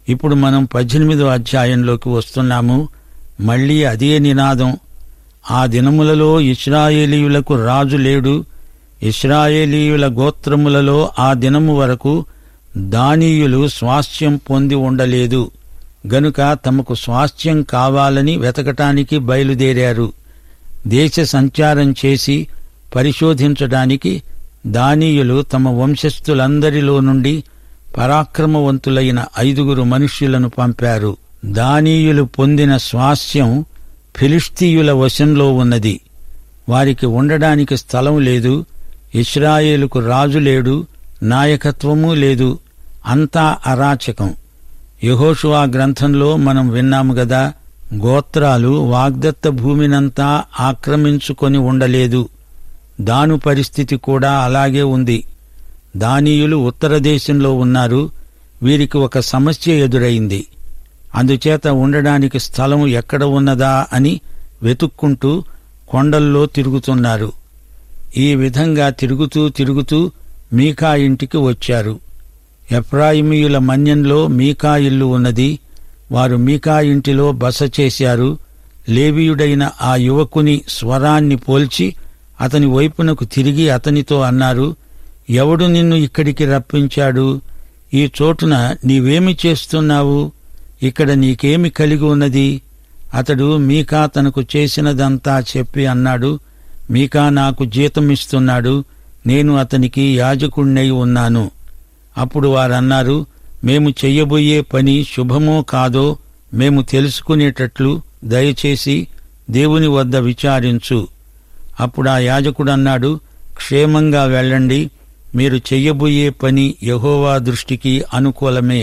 ఇప్పుడు మనం పద్దెనిమిదో అధ్యాయంలోకి వస్తున్నాము మళ్ళీ అదే నినాదం ఆ దినములలో ఇస్రాయేలీయులకు రాజు లేడు ఇస్రాయేలీయుల గోత్రములలో ఆ దినము వరకు దానీయులు స్వాస్థ్యం పొంది ఉండలేదు గనుక తమకు స్వాస్థ్యం కావాలని వెతకటానికి బయలుదేరారు దేశ సంచారం చేసి పరిశోధించడానికి దానీయులు తమ వంశస్థులందరిలో నుండి పరాక్రమవంతులైన ఐదుగురు మనుష్యులను పంపారు దానీయులు పొందిన స్వాస్థ్యం ఫిలిస్తీయుల వశంలో ఉన్నది వారికి ఉండడానికి స్థలం లేదు ఇస్రాయేలుకు రాజు లేడు నాయకత్వమూ లేదు అంతా అరాచకం యహోషువా గ్రంథంలో మనం విన్నాము గదా గోత్రాలు వాగ్దత్త భూమినంతా ఆక్రమించుకొని ఉండలేదు దాను పరిస్థితి కూడా అలాగే ఉంది దానీయులు ఉత్తర దేశంలో ఉన్నారు వీరికి ఒక సమస్య ఎదురైంది అందుచేత ఉండడానికి స్థలం ఎక్కడ ఉన్నదా అని వెతుక్కుంటూ కొండల్లో తిరుగుతున్నారు ఈ విధంగా తిరుగుతూ తిరుగుతూ మీకా ఇంటికి వచ్చారు ఎఫ్రాయిమీయుల మన్యంలో మీకా ఇల్లు ఉన్నది వారు మీకా ఇంటిలో బస చేశారు లేవీయుడైన ఆ యువకుని స్వరాన్ని పోల్చి అతని వైపునకు తిరిగి అతనితో అన్నారు ఎవడు నిన్ను ఇక్కడికి రప్పించాడు ఈ చోటున నీవేమి చేస్తున్నావు ఇక్కడ నీకేమి కలిగి ఉన్నది అతడు మీకా తనకు చేసినదంతా చెప్పి అన్నాడు మీకా నాకు జీతమిస్తున్నాడు నేను అతనికి యాజకుణ్ణై ఉన్నాను అప్పుడు వారన్నారు మేము చెయ్యబోయే పని శుభమో కాదో మేము తెలుసుకునేటట్లు దయచేసి దేవుని వద్ద విచారించు అప్పుడు ఆ యాజకుడన్నాడు క్షేమంగా వెళ్ళండి మీరు చెయ్యబోయే పని యహోవా దృష్టికి అనుకూలమే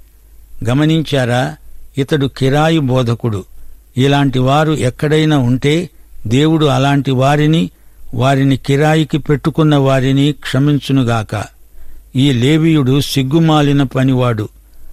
గమనించారా ఇతడు కిరాయి బోధకుడు ఇలాంటి వారు ఎక్కడైనా ఉంటే దేవుడు అలాంటి వారిని వారిని కిరాయికి పెట్టుకున్న వారిని క్షమించునుగాక ఈ లేవీయుడు సిగ్గుమాలిన పనివాడు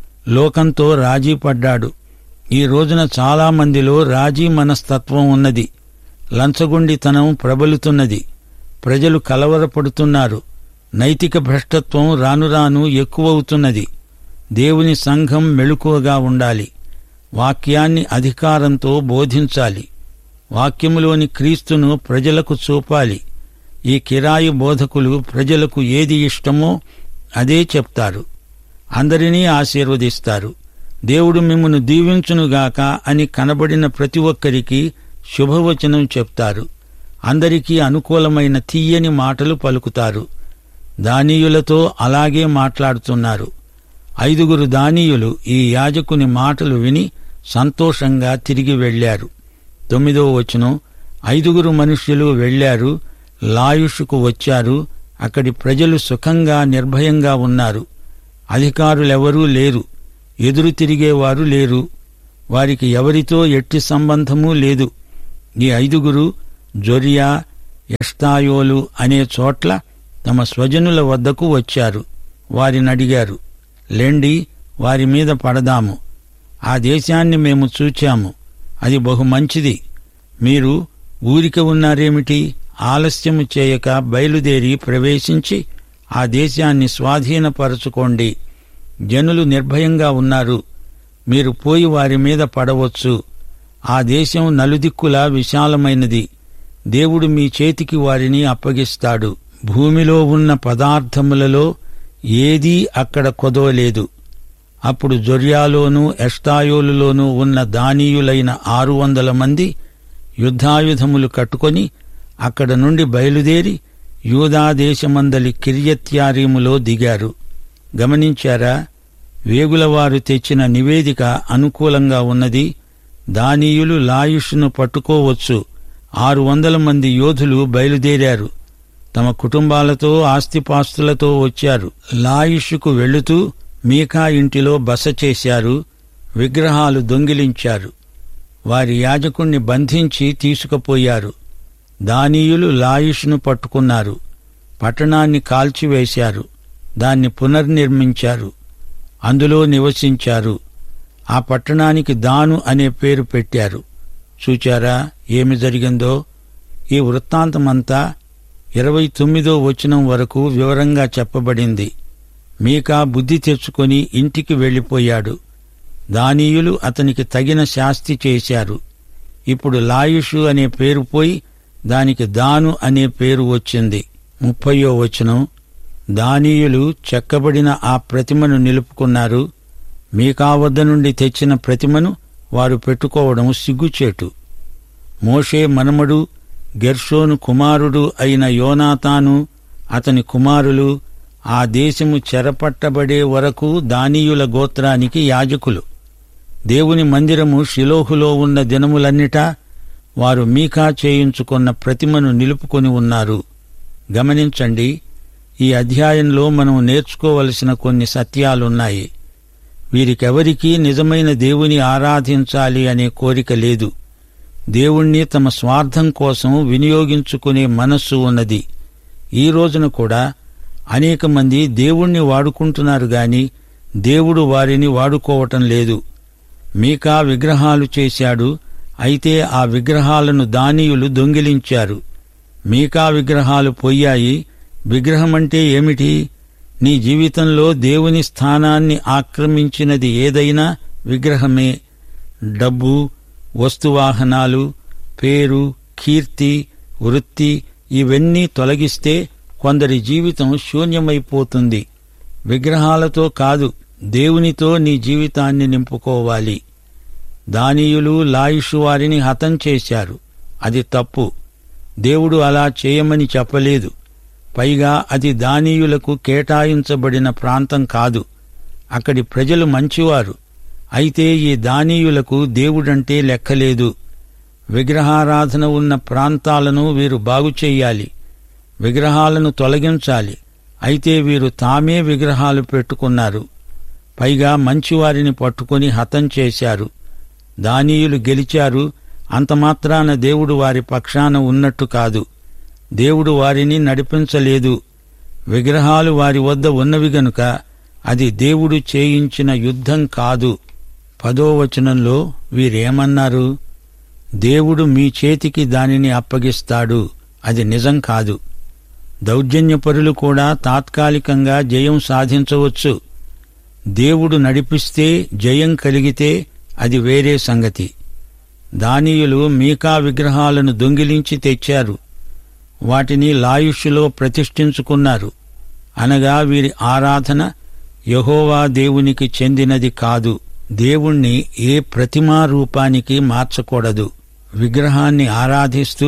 లోకంతో రాజీ పడ్డాడు ఈ రోజున చాలామందిలో రాజీ మనస్తత్వం ఉన్నది లంచగొండితనం ప్రబలుతున్నది ప్రజలు కలవరపడుతున్నారు నైతిక భ్రష్టత్వం రానురాను ఎక్కువవుతున్నది దేవుని సంఘం మెళుకువగా ఉండాలి వాక్యాన్ని అధికారంతో బోధించాలి వాక్యములోని క్రీస్తును ప్రజలకు చూపాలి ఈ కిరాయి బోధకులు ప్రజలకు ఏది ఇష్టమో అదే చెప్తారు అందరినీ ఆశీర్వదిస్తారు దేవుడు మిమ్మను దీవించునుగాక అని కనబడిన ప్రతి ఒక్కరికి శుభవచనం చెప్తారు అందరికీ అనుకూలమైన తీయని మాటలు పలుకుతారు దానీయులతో అలాగే మాట్లాడుతున్నారు ఐదుగురు దానీయులు ఈ యాజకుని మాటలు విని సంతోషంగా తిరిగి వెళ్లారు తొమ్మిదో వచనం ఐదుగురు మనుష్యులు వెళ్లారు లాయుషుకు వచ్చారు అక్కడి ప్రజలు సుఖంగా నిర్భయంగా ఉన్నారు అధికారులెవరూ లేరు ఎదురు తిరిగేవారు లేరు వారికి ఎవరితో ఎట్టి సంబంధమూ లేదు ఈ ఐదుగురు జొరియా ఎష్తాయోలు అనే చోట్ల తమ స్వజనుల వద్దకు వచ్చారు వారిని అడిగారు లెండి వారి మీద పడదాము ఆ దేశాన్ని మేము చూచాము అది బహు మంచిది మీరు ఊరిక ఉన్నారేమిటి ఆలస్యము చేయక బయలుదేరి ప్రవేశించి ఆ దేశాన్ని స్వాధీనపరచుకోండి జనులు నిర్భయంగా ఉన్నారు మీరు పోయి వారి మీద పడవచ్చు ఆ దేశం నలుదిక్కులా విశాలమైనది దేవుడు మీ చేతికి వారిని అప్పగిస్తాడు భూమిలో ఉన్న పదార్థములలో ఏదీ అక్కడ కొదవలేదు అప్పుడు జొర్యాలోనూ ఎష్టాయోలులోనూ ఉన్న దానీయులైన ఆరు వందల మంది యుద్ధాయుధములు కట్టుకొని అక్కడ నుండి బయలుదేరి యూదాదేశమందలి కిర్యత్యారీములో దిగారు గమనించారా వేగులవారు తెచ్చిన నివేదిక అనుకూలంగా ఉన్నది దానీయులు లాయుషును పట్టుకోవచ్చు ఆరు వందల మంది యోధులు బయలుదేరారు తమ కుటుంబాలతో ఆస్తిపాస్తులతో వచ్చారు లాయుషుకు వెళుతూ మీకా ఇంటిలో బస చేశారు విగ్రహాలు దొంగిలించారు వారి యాజకుణ్ణి బంధించి తీసుకుపోయారు దానీయులు లాయుషును పట్టుకున్నారు పట్టణాన్ని కాల్చివేశారు దాన్ని పునర్నిర్మించారు అందులో నివసించారు ఆ పట్టణానికి దాను అనే పేరు పెట్టారు చూచారా ఏమి జరిగిందో ఈ వృత్తాంతమంతా ఇరవై తొమ్మిదో వచనం వరకు వివరంగా చెప్పబడింది మీకా బుద్ధి తెచ్చుకొని ఇంటికి వెళ్ళిపోయాడు దానీయులు అతనికి తగిన శాస్తి చేశారు ఇప్పుడు లాయుషు అనే పేరు పోయి దానికి దాను అనే పేరు వచ్చింది ముప్పయో వచనం దానీయులు చెక్కబడిన ఆ ప్రతిమను నిలుపుకున్నారు మీకా వద్ద నుండి తెచ్చిన ప్రతిమను వారు పెట్టుకోవడం సిగ్గుచేటు మోషే మనమడు గెర్షోను కుమారుడు అయిన యోనాతాను అతని కుమారులు ఆ దేశము చెరపట్టబడే వరకు దానీయుల గోత్రానికి యాజకులు దేవుని మందిరము షిలోహులో ఉన్న దినములన్నిటా వారు మీకా చేయించుకున్న ప్రతిమను నిలుపుకొని ఉన్నారు గమనించండి ఈ అధ్యాయంలో మనం నేర్చుకోవలసిన కొన్ని సత్యాలున్నాయి వీరికెవరికీ నిజమైన దేవుని ఆరాధించాలి అనే కోరిక లేదు దేవుణ్ణి తమ స్వార్థం కోసం వినియోగించుకునే మనస్సు ఉన్నది ఈ రోజున కూడా అనేక మంది దేవుణ్ణి వాడుకుంటున్నారు గాని దేవుడు వారిని వాడుకోవటం లేదు మీకా విగ్రహాలు చేశాడు అయితే ఆ విగ్రహాలను దానీయులు దొంగిలించారు మీకా విగ్రహాలు పోయాయి విగ్రహమంటే ఏమిటి నీ జీవితంలో దేవుని స్థానాన్ని ఆక్రమించినది ఏదైనా విగ్రహమే డబ్బు వస్తువాహనాలు పేరు కీర్తి వృత్తి ఇవన్నీ తొలగిస్తే కొందరి జీవితం శూన్యమైపోతుంది విగ్రహాలతో కాదు దేవునితో నీ జీవితాన్ని నింపుకోవాలి దానీయులు లాయుషు వారిని హతం చేశారు అది తప్పు దేవుడు అలా చేయమని చెప్పలేదు పైగా అది దానీయులకు కేటాయించబడిన ప్రాంతం కాదు అక్కడి ప్రజలు మంచివారు అయితే ఈ దానీయులకు దేవుడంటే లెక్కలేదు విగ్రహారాధన ఉన్న ప్రాంతాలను వీరు బాగు చెయ్యాలి విగ్రహాలను తొలగించాలి అయితే వీరు తామే విగ్రహాలు పెట్టుకున్నారు పైగా మంచివారిని పట్టుకుని హతం చేశారు దానీయులు గెలిచారు అంతమాత్రాన దేవుడు వారి పక్షాన ఉన్నట్టు కాదు దేవుడు వారిని నడిపించలేదు విగ్రహాలు వారి వద్ద ఉన్నవి గనుక అది దేవుడు చేయించిన యుద్ధం కాదు పదో వచనంలో వీరేమన్నారు దేవుడు మీ చేతికి దానిని అప్పగిస్తాడు అది నిజం కాదు దౌర్జన్యపరులు కూడా తాత్కాలికంగా జయం సాధించవచ్చు దేవుడు నడిపిస్తే జయం కలిగితే అది వేరే సంగతి దానీయులు మీకా విగ్రహాలను దొంగిలించి తెచ్చారు వాటిని లాయుష్యులో ప్రతిష్ఠించుకున్నారు అనగా వీరి ఆరాధన యహోవా దేవునికి చెందినది కాదు దేవుణ్ణి ఏ ప్రతిమా రూపానికి మార్చకూడదు విగ్రహాన్ని ఆరాధిస్తూ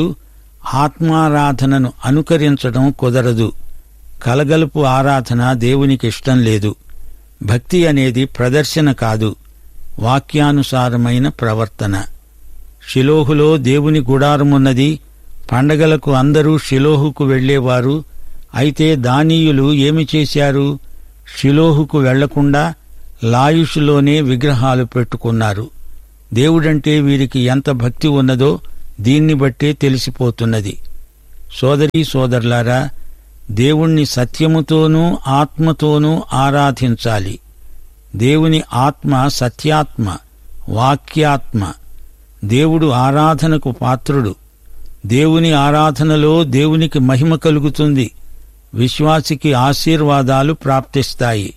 ఆత్మారాధనను అనుకరించడం కుదరదు కలగలుపు ఆరాధన దేవునికి ఇష్టం లేదు భక్తి అనేది ప్రదర్శన కాదు వాక్యానుసారమైన ప్రవర్తన షిలోహులో దేవుని గుడారమున్నది పండగలకు అందరూ షిలోహుకు వెళ్లేవారు అయితే దానీయులు ఏమి చేశారు షిలోహుకు వెళ్లకుండా లాయుషులోనే విగ్రహాలు పెట్టుకున్నారు దేవుడంటే వీరికి ఎంత భక్తి ఉన్నదో దీన్ని బట్టే తెలిసిపోతున్నది సోదరీ సోదరులారా దేవుణ్ణి సత్యముతోనూ ఆత్మతోనూ ఆరాధించాలి దేవుని ఆత్మ సత్యాత్మ వాక్యాత్మ దేవుడు ఆరాధనకు పాత్రుడు దేవుని ఆరాధనలో దేవునికి మహిమ కలుగుతుంది విశ్వాసికి ఆశీర్వాదాలు ప్రాప్తిస్తాయి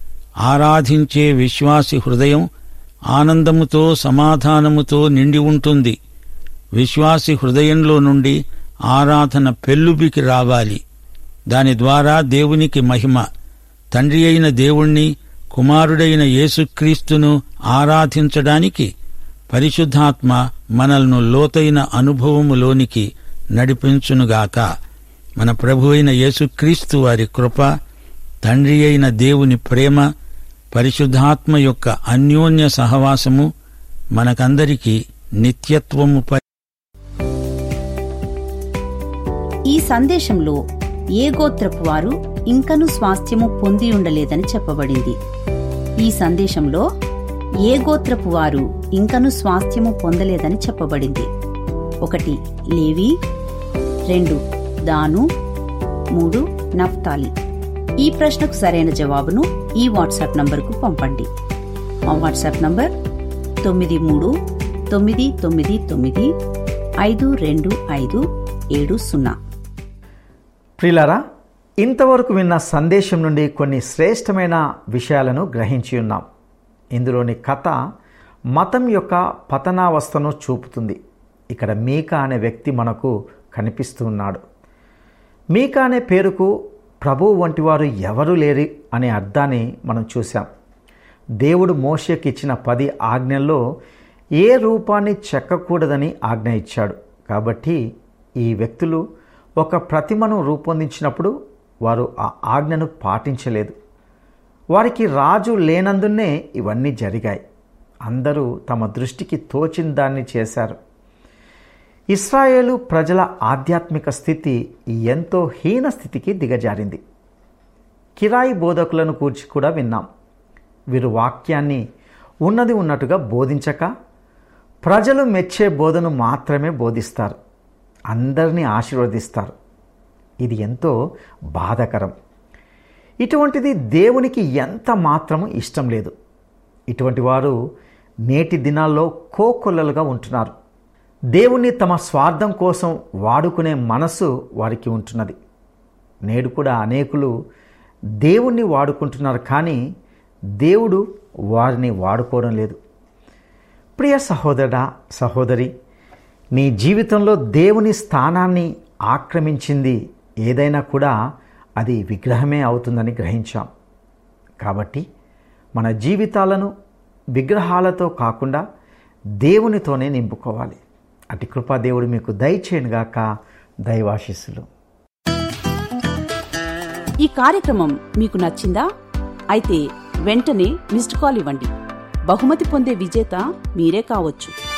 ఆరాధించే విశ్వాసి హృదయం ఆనందముతో సమాధానముతో నిండి ఉంటుంది విశ్వాసి హృదయంలో నుండి ఆరాధన పెల్లుబికి రావాలి దాని ద్వారా దేవునికి మహిమ తండ్రి అయిన దేవుణ్ణి కుమారుడైన యేసుక్రీస్తును ఆరాధించడానికి పరిశుద్ధాత్మ మనల్ని లోతైన అనుభవములోనికి నడిపించునుగాక మన ప్రభు అయిన యేసుక్రీస్తు వారి కృప తండ్రి అయిన దేవుని ప్రేమ పరిశుద్ధాత్మ యొక్క అన్యోన్య సహవాసము మనకందరికీ నిత్యత్వము ప ఈ సందేశంలో ఏ గోత్రపు వారు ఇంకను స్వాస్థ్యము పొంది ఉండలేదని చెప్పబడింది ఈ సందేశంలో ఏ గోత్రపు వారు ఇంకను స్వాస్థ్యము పొందలేదని చెప్పబడింది ఒకటి లేవి రెండు దాను మూడు నఫ్తాలి ఈ ప్రశ్నకు సరైన జవాబును ఈ వాట్సాప్ నంబరుకు పంపండి మా వాట్సాప్ నంబర్ తొమ్మిది మూడు తొమ్మిది తొమ్మిది తొమ్మిది ఐదు రెండు ఐదు ఏడు సున్నా ప్రియులారా ఇంతవరకు విన్న సందేశం నుండి కొన్ని శ్రేష్టమైన విషయాలను గ్రహించి ఉన్నాం ఇందులోని కథ మతం యొక్క పతనావస్థను చూపుతుంది ఇక్కడ మీకా అనే వ్యక్తి మనకు కనిపిస్తూ ఉన్నాడు మీకా అనే పేరుకు ప్రభువు వంటి వారు ఎవరు లేరు అనే అర్థాన్ని మనం చూసాం దేవుడు మోషకి ఇచ్చిన పది ఆజ్ఞల్లో ఏ రూపాన్ని చెక్కకూడదని ఆజ్ఞ ఇచ్చాడు కాబట్టి ఈ వ్యక్తులు ఒక ప్రతిమను రూపొందించినప్పుడు వారు ఆ ఆజ్ఞను పాటించలేదు వారికి రాజు లేనందునే ఇవన్నీ జరిగాయి అందరూ తమ దృష్టికి తోచిన దాన్ని చేశారు ఇస్రాయేలు ప్రజల ఆధ్యాత్మిక స్థితి ఎంతో హీన స్థితికి దిగజారింది కిరాయి బోధకులను కూర్చి కూడా విన్నాం వీరు వాక్యాన్ని ఉన్నది ఉన్నట్టుగా బోధించక ప్రజలు మెచ్చే బోధను మాత్రమే బోధిస్తారు అందరినీ ఆశీర్వదిస్తారు ఇది ఎంతో బాధకరం ఇటువంటిది దేవునికి ఎంత మాత్రము ఇష్టం లేదు ఇటువంటి వారు నేటి దినాల్లో కోకొల్లలుగా ఉంటున్నారు దేవుణ్ణి తమ స్వార్థం కోసం వాడుకునే మనసు వారికి ఉంటున్నది నేడు కూడా అనేకులు దేవుణ్ణి వాడుకుంటున్నారు కానీ దేవుడు వారిని వాడుకోవడం లేదు ప్రియ సహోదరా సహోదరి నీ జీవితంలో దేవుని స్థానాన్ని ఆక్రమించింది ఏదైనా కూడా అది విగ్రహమే అవుతుందని గ్రహించాం కాబట్టి మన జీవితాలను విగ్రహాలతో కాకుండా దేవునితోనే నింపుకోవాలి అటు కృపా దేవుడు మీకు దయచేయనుగాక దైవాశిస్సులు ఈ కార్యక్రమం మీకు నచ్చిందా అయితే వెంటనే మిస్డ్ కాల్ ఇవ్వండి బహుమతి పొందే విజేత మీరే కావచ్చు